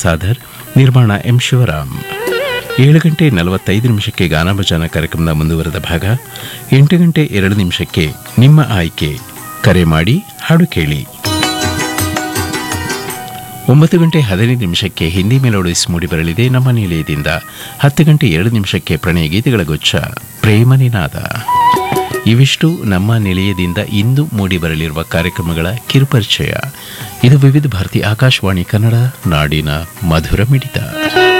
ಸಾಧರ್ ನಿರ್ಮಾಣ ಎಂ ಶಿವರಾಮ್ ಏಳು ಗಂಟೆ ನಲವತ್ತೈದು ನಿಮಿಷಕ್ಕೆ ಗಾನಾಭಜಾನ ಕಾರ್ಯಕ್ರಮದ ಮುಂದುವರೆದ ಭಾಗ ಎಂಟು ಗಂಟೆ ಎರಡು ನಿಮಿಷಕ್ಕೆ ನಿಮ್ಮ ಆಯ್ಕೆ ಕರೆ ಮಾಡಿ ಹಾಡು ಕೇಳಿ ಒಂಬತ್ತು ಗಂಟೆ ಹದಿನೈದು ನಿಮಿಷಕ್ಕೆ ಹಿಂದಿ ಮೆಲೋಡಿಸ್ ಮೂಡಿಬರಲಿದೆ ನಮ್ಮ ನಿಲಯದಿಂದ ಹತ್ತು ಗಂಟೆ ಎರಡು ನಿಮಿಷಕ್ಕೆ ಪ್ರಣಯ ಗೀತೆಗಳ ಗುಚ್ಛ ಪ್ರೇಮ ನಿನಾದ ಇವಿಷ್ಟು ನಮ್ಮ ನಿಲಯದಿಂದ ಇಂದು ಮೂಡಿಬರಲಿರುವ ಕಾರ್ಯಕ್ರಮಗಳ ಕಿರುಪರಿಚಯ ಇದು ವಿವಿಧ ಭಾರತಿ ಆಕಾಶವಾಣಿ ಕನ್ನಡ ನಾಡಿನ ಮಧುರ ಮಿಡಿತ